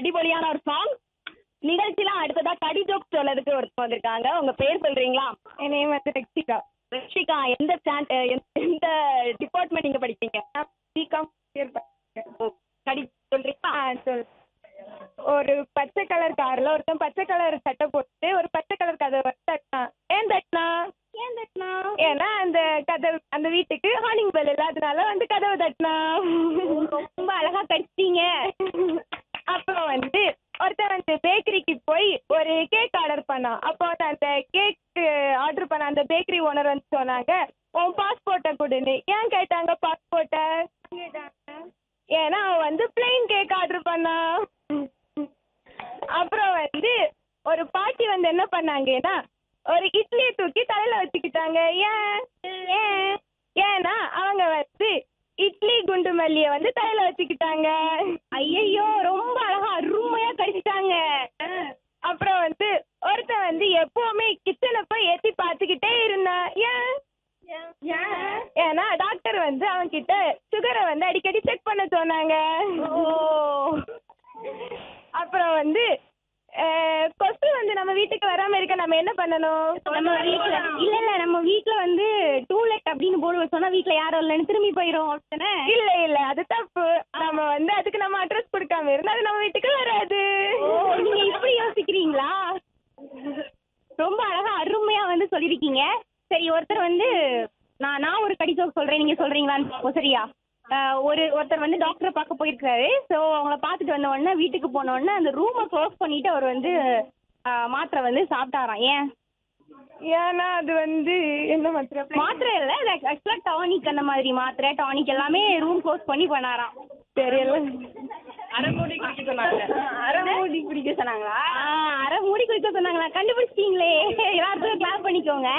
அடிபொலியான ஒரு சாங் நிகழ்ச்சிலாம் அடுத்ததா கடி ஜோக் சொல்லதுக்கு ஒருத்தர் வந்திருக்காங்க உங்க பேர் சொல்றீங்களா என் நேம் வந்து ரக்ஷிகா ரஷிகா எந்த ஸ்டாண்ட் எந்த டிபார்ட்மெண்ட் நீங்க படிப்பீங்க பிகாம் கடி சொல்றீங்களா ஆ சொல் ஒரு பச்சை கலர் கார்ல ஒருத்தன் பச்சை கலர் சட்டை போட்டு ஒரு பச்சை கலர் கதவை வந்து தட்டினான் ஏன் தட்டினா ஏன் தட்டினா ஏன்னா அந்த கதவு அந்த வீட்டுக்கு ஹார்னிங் பெல் இல்லாதனால வந்து கதவை தட்டினா ரொம்ப அழகா கடிச்சிட்டீங்க அப்புறம் வந்து ஒருத்தன் வந்து பேக்கரிக்கு போய் ஒரு கேக் ஆர்டர் பண்ணான் அப்போ வந்து அந்த கேக் ஆர்டர் பண்ண அந்த பேக்கரி ஓனர் வந்து சொன்னாங்க உன் பாஸ்போர்ட்டை கொடுன்னு ஏன் கேட்டாங்க பாஸ்போர்ட்டை ஏன்னா அவன் வந்து பிளெயின் கேக் ஆர்டர் பண்ணான் அப்புறம் வந்து ஒரு பாட்டி வந்து என்ன பண்ணாங்கன்னா ஒரு இட்லியை தூக்கி தலையில வச்சுக்கிட்டாங்க ஏன் ஏன் ஏன்னா அவங்க வந்து இட்லி குண்டு மல்லிய வந்து தலையில வச்சுக்கிட்டாங்க ஐயையோ ரொம்ப அழகா அருமையா கடிச்சிட்டாங்க அப்புறம் வந்து ஒருத்தன் வந்து எப்பவுமே கிச்சனை போய் ஏத்தி பார்த்துக்கிட்டே இருந்தான் ஏன் ஏன்னா டாக்டர் வந்து அவன் கிட்ட சுகரை வந்து அடிக்கடி செக் பண்ண சொன்னாங்க அப்புறம் வந்து அஹ், கொசு வந்து நம்ம வீட்டுக்கு வராம இருக்க நம்ம என்ன பண்ணணும் நம்ம வீட்ல இல்ல இல்ல நம்ம வீட்ல வந்து டூலெட் அப்படின்னு போர்டு சொன்னா வீட்ல யாரும் இல்லைன்னு திரும்பி போயிரும் அப்படித்தானே இல்ல இல்ல அது தப்பு நம்ம வந்து அதுக்கு நம்ம அட்ரஸ் கொடுக்காம இருந்தா அது நம்ம வீட்டுக்கு வராது ஓ நீங்க இப்படி யோசிக்கிறீங்களா ரொம்ப அழகா அருமையா வந்து சொல்லிருக்கீங்க சரி ஒருத்தர் வந்து நான் நான் ஒரு கடி ஜோக் சொல்றேன் நீங்க சொல்றீங்களான்னு பார்ப்போம், சரியா ஆஹ் ஒரு ஒருத்தர் வந்து டாக்டரை பார்க்க போயிருக்காரு ஸோ அவங்கள பார்த்துட்டு வந்த உடனே வீட்டுக்கு போன உடனே அந்த ரூமை க்ளோஸ் பண்ணிட்டு அவர் வந்து ஆஹ் மாத்திரை வந்து சாப்பிட்டாராம் ஏன் ஏன்னா அது வந்து என்ன மாத்திரை மாத்திரை இல்ல ஆக்சுவலா டானிக் அந்த மாதிரி மாத்திரை டானிக் எல்லாமே ரூம் க்ளோஸ் பண்ணி பண்ணாராம் தெரியல அரை மூடி குடிக்க சொன்னாங்க அரை மூடி குடிக்க சொன்னாங்களா அரை மூடி குடிக்க சொன்னாங்களா கண்டுபிடிச்சிட்டீங்களே எல்லாருக்கும் கிளாப் பண்ணிக்கோங்க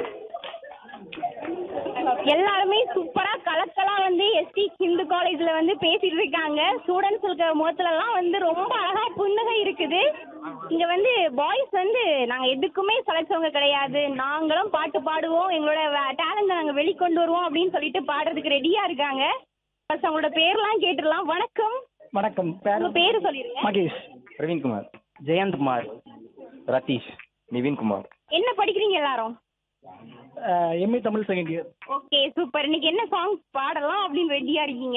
எல்லாருமே சூப்பரா கலக்கலா வந்து எஸ்டி ஹிந்து காலேஜ்ல வந்து பேசிட்டு இருக்காங்க ஸ்டூடெண்ட்ஸ் இருக்கிற முகத்துல எல்லாம் வந்து ரொம்ப அழகா புன்னகை இருக்குது இங்க வந்து பாய்ஸ் வந்து நாங்க எதுக்குமே சளைச்சவங்க கிடையாது நாங்களும் பாட்டு பாடுவோம் எங்களோட டேலண்ட நாங்க வெளிக்கொண்டு வருவோம் அப்படின்னு சொல்லிட்டு பாடுறதுக்கு ரெடியா இருக்காங்க ஃபர்ஸ்ட் அவங்களோட பேர்லாம் கேட்டுடலாம் வணக்கம் வணக்கம் பேர் உங்க பேரு சொல்லிருங்க மகேஷ் பிரவீன்குமார் ஜெயந்த் குமார் ரதீஷ் நிவின்குமார் என்ன படிக்கிறீங்க எல்லாரும் MA Tamil second year okay super இன்னைக்கு என்ன சாங் பாடலாம் அப்படின்னு ரெடியா இருக்கீங்க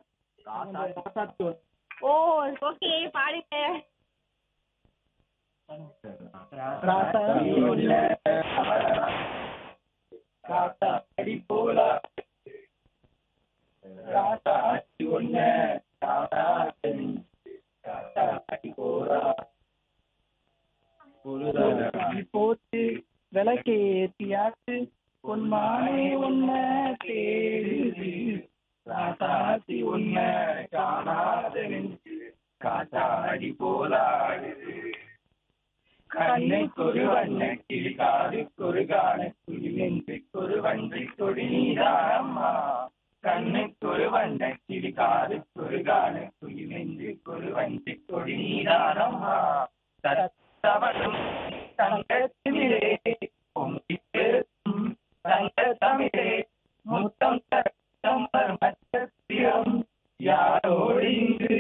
ஓ ஓகே பாடுங்க போச்சு விளக்கேத்தியாச்சு பொன்மானே உன்ன தேடுது ராசாத்தி உன்ன காணாத நெஞ்சு காத்தாடி போலாடுது கண்ணுக்கொரு வண்ண கிளி காதுக்கொரு காண குழி நெஞ்சுக்கொரு வஞ்சி கொடி நீதானம்மா கண்ணுக்கொரு வண்ண கிளி காதுக்கொரு காண குழி நெஞ்சுக்கொரு வஞ்சி கொடி நீதானம்மா தவறும் தங்கத்திலே பொங்கிட்டு தங்க தமிழே முத்தம் தத்தம் மத்தியம் யாரோடு இங்கு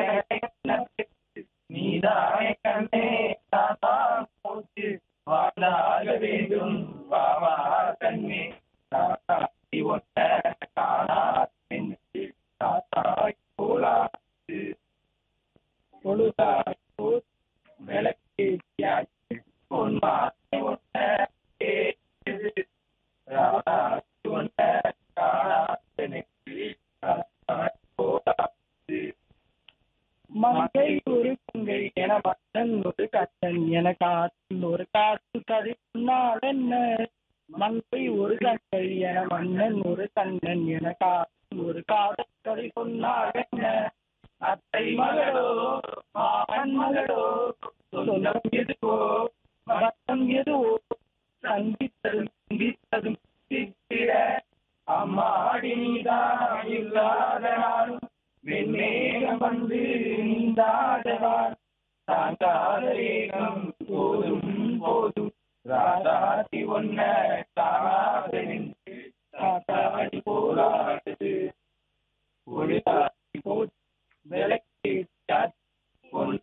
நீதானே கண்ணே நான் போச்சு வாழாக வேண்டும் வாவா கண்ணே தாத்தாய் ஒன்ன காணாது தாத்தாய் போலாது பொழுதாய் போச்சு விளக்கேற்றியாச்சு பொன்மானை ஒன்ன கேட்டது ராதாக்கு ஒன்ன காணாதனுக்கு காத்தாய் போலாது மங்கை ஒரு கங்கை என மன்னன் ஒரு கண்ணன் என காற்றில் ஒரு காற்று கதை சொன்னால் என்ன மங்கை ஒரு கங்கை என மன்னன் ஒரு கண்ணன் என காற்றில் ஒரு காதல் கதை சொன்னால் என்ன அத்தை மகளோ மாமன் மகளோ சொந்தம் எதுவோ மதம் எதுவோ சந்தித்ததும் சிந்தித்ததும் சித்திர அம்மாடி நீதான் இல்லாத நாளும் வெண்மேகம் வந்து நீந்தாதவான் தாங்காத வேகம் போதும் போதும் ராதாதி ஒன்ன காணாத நின்று காத்தாடி போராடுது ஒழுதா